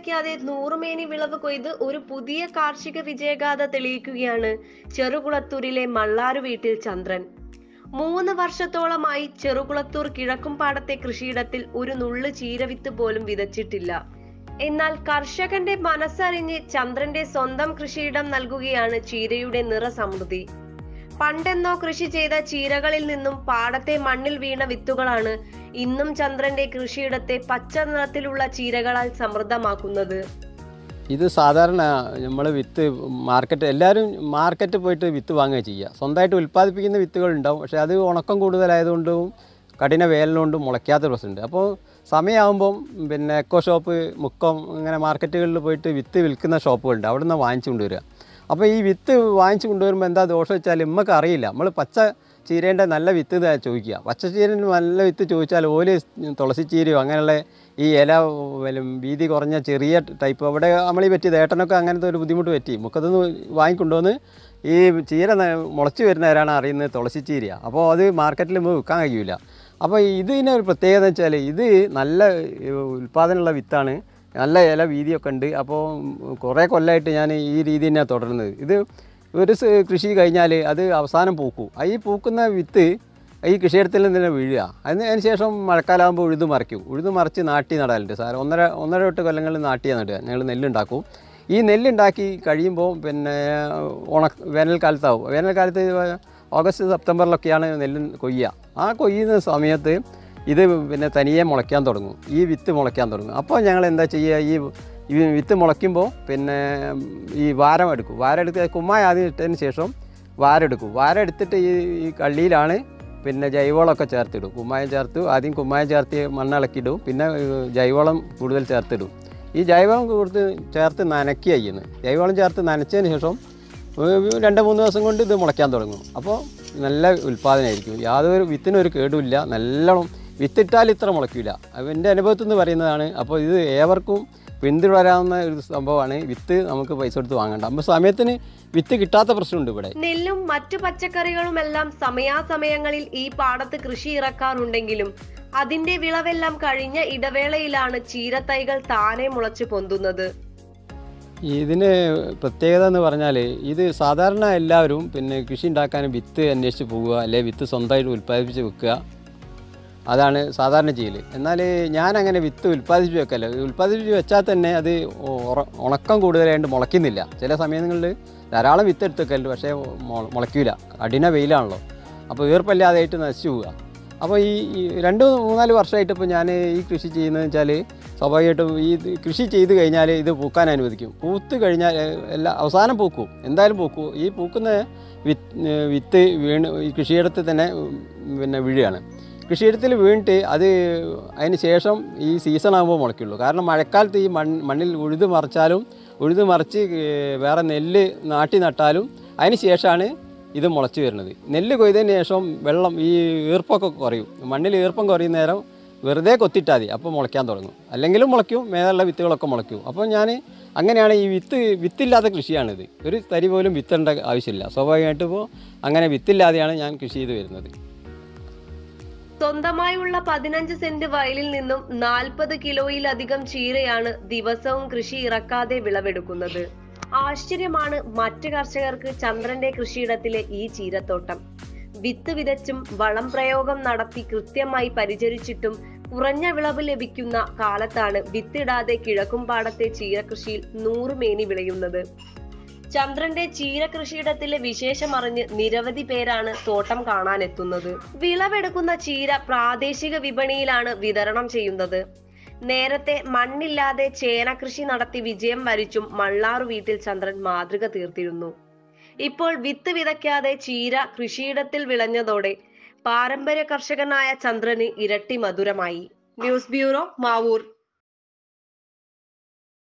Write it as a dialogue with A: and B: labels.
A: വിതയ്ക്കാതെ നൂറുമേനി വിളവ് കൊയ്ത് ഒരു പുതിയ കാർഷിക വിജയഗാഥ തെളിയിക്കുകയാണ് ചെറുകുളത്തൂരിലെ മള്ളാരു വീട്ടിൽ ചന്ദ്രൻ മൂന്ന് വർഷത്തോളമായി ചെറുകുളത്തൂർ കിഴക്കുംപാടത്തെ കൃഷിയിടത്തിൽ ഒരു നുള്ളു ചീരവിത്ത് പോലും വിതച്ചിട്ടില്ല എന്നാൽ കർഷകന്റെ മനസ്സറിഞ്ഞ് ചന്ദ്രന്റെ സ്വന്തം കൃഷിയിടം നൽകുകയാണ് ചീരയുടെ നിറസമൃദ്ധി പണ്ടെന്നോ കൃഷി ചെയ്ത ചീരകളിൽ നിന്നും പാടത്തെ മണ്ണിൽ വീണ വിത്തുകളാണ് ഇന്നും ചന്ദ്രന്റെ കൃഷിയിടത്തെ പച്ച നിറത്തിലുള്ള ചീരകളാൽ സമൃദ്ധമാക്കുന്നത്
B: ഇത് സാധാരണ നമ്മൾ വിത്ത് മാർക്കറ്റ് എല്ലാവരും മാർക്കറ്റ് പോയിട്ട് വിത്ത് വാങ്ങുക ചെയ്യുക സ്വന്തമായിട്ട് ഉൽപ്പാദിപ്പിക്കുന്ന വിത്തുകൾ ഉണ്ടാവും പക്ഷേ അത് ഉണക്കം കൂടുതലായതുകൊണ്ടും കഠിന വേനലുകൊണ്ടും മുളയ്ക്കാത്ത പ്രശ്നമുണ്ട് അപ്പോൾ സമയമാകുമ്പം പിന്നെ എക്കോ ഷോപ്പ് മുക്കം ഇങ്ങനെ മാർക്കറ്റുകളിൽ പോയിട്ട് വിത്ത് വിൽക്കുന്ന ഷോപ്പുകളുണ്ട് അവിടെ നിന്ന് വാങ്ങിച്ചു കൊണ്ടുവരിക അപ്പോൾ ഈ വിത്ത് വാങ്ങിച്ചു കൊണ്ടുവരുമ്പോൾ എന്താ ദോഷം വെച്ചാൽ നമുക്ക് അറിയില്ല നമ്മൾ പച്ച ചീരേൻ്റെ നല്ല വിത്ത് ഇതാ ചോദിക്കുക പച്ച ചീരേൻ്റെ നല്ല വിത്ത് ചോദിച്ചാൽ ഓല് തുളസി ചീരയോ അങ്ങനെയുള്ള ഈ ഇല വല്ല വീതി കുറഞ്ഞ ചെറിയ ടൈപ്പ് അവിടെ നമ്മൾ ഈ പറ്റി ഏട്ടനൊക്കെ അങ്ങനത്തെ ഒരു ബുദ്ധിമുട്ട് പറ്റി മുക്കത്തുനിന്ന് വാങ്ങിക്കൊണ്ടുവന്ന് ഈ ചീര ന- മുളച്ച് വരുന്നവരാണ് അറിയുന്നത് തുളസി ചീരയാണ് അപ്പോൾ അത് മാർക്കറ്റിൽ നമുക്ക് വിൽക്കാൻ കഴിയില്ല അപ്പോൾ ഇതിന് ഒരു പ്രത്യേകത എന്ന് വെച്ചാൽ ഇത് നല്ല ഏഹ്, ഉൽപ്പാദനമുള്ള വിത്താണ് നല്ല ഇല വീതിയൊക്കെ ഉണ്ട് അപ്പോൾ കുറേ കൊല്ലമായിട്ട് ഞാൻ ഈ രീതി തന്നെയാണ് തുടരുന്നത് ഇത് ഒരു സ് കൃഷി കഴിഞ്ഞാൽ അത് അവസാനം പൂക്കും ആ ഈ പൂക്കുന്ന വിത്ത് ഈ കൃഷിയിടത്തിൽ നിന്ന് തന്നെ വീഴുക അതിന് അതിന് ശേഷം മഴക്കാലമാകുമ്പോൾ ഉഴുതു മറിക്കും ഉഴുതു മറിച്ച് നാട്ടി നടാറുണ്ട് സാർ ഒന്നര ഒന്നര തൊട്ട് കൊല്ലങ്ങളിൽ നാട്ടിയാണ് നടുക ഞങ്ങൾ നെല്ലുണ്ടാക്കും ഈ നെല്ലുണ്ടാക്കി കഴിയുമ്പോൾ പിന്നെ ഉണ വേനൽക്കാലത്താവും വേനൽക്കാലത്ത് ഓഗസ്റ്റ് സെപ്റ്റംബറിലൊക്കെയാണ് നെല്ല് കൊയ്യുക ആ കൊയ്യുന്ന സമയത്ത് ഇത് പിന്നെ തനിയെ മുളയ്ക്കാൻ തുടങ്ങും ഈ വിത്ത് മുളയ്ക്കാൻ തുടങ്ങും അപ്പോൾ ഞങ്ങൾ എന്താ ചെയ്യുക ഈ ഈ വിത്ത് മുളയ്ക്കുമ്പോൾ പിന്നെ ഈ വാരം എടുക്കും വാരം എടുക്കുക കുമ്മായ ആദ്യം ഇട്ടതിന് ശേഷം വാരം എടുക്കും വാരം എടുത്തിട്ട് ഈ ഈ കള്ളിയിലാണ് പിന്നെ ജൈവവളമൊക്കെ ചേർത്തിടും കുമ്മായം ചേർത്ത് ആദ്യം കുമ്മായം ചേർത്ത് മണ്ണിളക്കിയിടും പിന്നെ ഏഹ്, ജൈവവളം കൂടുതൽ ചേർത്തിടും ഈ ജൈവവളം കൊടുത്ത് ചേർത്ത് നനയ്ക്കുക ചെയ്യുന്നത് ജൈവവളം ചേർത്ത് നനച്ചതിന് ശേഷം ഒരു രണ്ട് മൂന്ന് ദിവസം കൊണ്ട് ഇത് മുളയ്ക്കാൻ തുടങ്ങും അപ്പോൾ നല്ല ഉൽപ്പാദനമായിരിക്കും യാതൊരു വിത്തിനൊരു കേടുമില്ല നല്ലോണം വിത്തിട്ടാൽ ഇത്ര മുളയ്ക്കില്ല എൻ്റെ അനുഭവത്തിൽ നിന്ന് പറയുന്നതാണ് അപ്പോൾ ഇത് ഏവർക്കും പിന്തുടരാവുന്ന ഒരു സംഭവമാണ് വിത്ത് നമുക്ക് പൈസ കൊടുത്ത് വാങ്ങണ്ട അപ്പോൾ സമയത്തിന് വിത്ത് കിട്ടാത്ത പ്രശ്നമുണ്ട് ഇവിടെ
A: നെല്ലും മറ്റു പച്ചക്കറികളുമെല്ലാം സമയാസമയങ്ങളിൽ ഈ പാടത്ത് കൃഷി ഇറക്കാറുണ്ടെങ്കിലും അതിന്റെ വിളവെല്ലാം കഴിഞ്ഞ ഇടവേളയിലാണ് ചീരത്തൈകൾ താനെ മുളച്ചു പൊന്തുന്നത്
B: ഇതിന് പ്രത്യേകത എന്ന് പറഞ്ഞാൽ ഇത് സാധാരണ എല്ലാവരും പിന്നെ കൃഷി ഉണ്ടാക്കാൻ വിത്ത് അന്വേഷിച്ച് പോവുക അല്ലെങ്കിൽ വിത്ത് സ്വന്തമായിട്ട് ഉൽപ്പാദിപ്പിച്ച് വെക്കുക അതാണ് സാധാരണ ചെയ്യൽ എന്നാൽ ഞാൻ അങ്ങനെ വിത്ത് ഉൽപ്പാദിപ്പിച്ച് വെക്കല്ല ഉൽപ്പാദിപ്പിച്ച് വെച്ചാൽ തന്നെ അത് ഉറ- ഉണക്കം കൂടുതലായിട്ട് മുളയ്ക്കുന്നില്ല ചില സമയങ്ങളിൽ ധാരാളം വിത്ത് എടുത്ത് വെക്കലുണ്ട് പക്ഷേ മുള- മുളയ്ക്കൂല കഠിന വെയിലാണല്ലോ അപ്പോൾ ഈർപ്പല്ലാതായിട്ട് നശിച്ചു പോവുക അപ്പോൾ ഈ ഈ രണ്ട് മൂന്നാല് വർഷമായിട്ട് ഇപ്പോൾ ഞാൻ ഈ കൃഷി ചെയ്യുന്നതെന്ന് വെച്ചാൽ സ്വാഭാവികമായിട്ടും ഈ ഇത് കൃഷി ചെയ്ത് കഴിഞ്ഞാൽ ഇത് പൂക്കാൻ അനുവദിക്കും പൂത്ത് കഴിഞ്ഞാൽ ഏഹ്, എല്ലാ അവസാനം പൂക്കും എന്തായാലും പൂക്കും ഈ പൂക്കുന്ന വിത്ത് ഏഹ്, വിത്ത് വീണ് ഈ കൃഷിയിടത്തിൽ തന്നെ ഉം, പിന്നെ വീഴുകയാണ് കൃഷിയിടത്തിൽ വീണിട്ട് അത് അതിന് ശേഷം ഈ സീസൺ ആകുമ്പോൾ മുളയ്ക്കുള്ളൂ കാരണം മഴക്കാലത്ത് ഈ മൺ മണ്ണിൽ ഉഴുത് മറിച്ചാലും ഉഴുത് മറിച്ച് ഏഹ്, വേറെ നെല്ല് നാട്ടി നട്ടാലും അതിന് ശേഷമാണ് ഇത് മുളച്ച് വരുന്നത് നെല്ല് കൊയ്തതിന് ശേഷം വെള്ളം ഈ ഈർപ്പമൊക്കെ കുറയും മണ്ണിൽ ഈർപ്പം കുറയുന്ന നേരം വെറുതെ കൊത്തിട്ടാൽ മതി അപ്പോൾ മുളയ്ക്കാൻ തുടങ്ങും അല്ലെങ്കിലും മുളയ്ക്കും മേലുള്ള വിത്തുകളൊക്കെ മുളയ്ക്കും അപ്പോൾ ഞാൻ അങ്ങനെയാണ് ഈ വിത്ത് വിത്തില്ലാത്ത കൃഷിയാണിത് ഒരു തരി പോലും വിത്തേണ്ട ആവശ്യമില്ല സ്വാഭാവികമായിട്ട് ഇപ്പോൾ അങ്ങനെ വിത്തില്ലാതെയാണ് ഞാൻ കൃഷി ചെയ്ത് വരുന്നത്
A: സ്വന്തമായുള്ള പതിനഞ്ച് സെന്റ് വയലിൽ നിന്നും നാൽപ്പത് കിലോയിലധികം ചീരയാണ് ദിവസവും കൃഷി ഇറക്കാതെ വിളവെടുക്കുന്നത് ആശ്ചര്യമാണ് മറ്റ് കർഷകർക്ക് ചന്ദ്രന്റെ കൃഷിയിടത്തിലെ ഈ ചീരത്തോട്ടം വിത്ത് വിതച്ചും വളം പ്രയോഗം നടത്തി കൃത്യമായി പരിചരിച്ചിട്ടും കുറഞ്ഞ വിളവ് ലഭിക്കുന്ന കാലത്താണ് വിത്തിടാതെ കിഴക്കുംപാടത്തെ ചീരകൃഷിയിൽ നൂറുമേനി വിളയുന്നത് ചന്ദ്രന്റെ ചീര കൃഷിയിടത്തിലെ വിശേഷം അറിഞ്ഞ് നിരവധി പേരാണ് തോട്ടം കാണാനെത്തുന്നത് വിളവെടുക്കുന്ന ചീര പ്രാദേശിക വിപണിയിലാണ് വിതരണം ചെയ്യുന്നത് നേരത്തെ മണ്ണില്ലാതെ ചേന കൃഷി നടത്തി വിജയം വരിച്ചും മള്ളാറു വീട്ടിൽ ചന്ദ്രൻ മാതൃക തീർത്തിരുന്നു ഇപ്പോൾ വിത്ത് വിതയ്ക്കാതെ ചീര കൃഷിയിടത്തിൽ വിളഞ്ഞതോടെ പാരമ്പര്യ കർഷകനായ ചന്ദ്രന് ഇരട്ടി മധുരമായി ന്യൂസ് ബ്യൂറോ മാവൂർ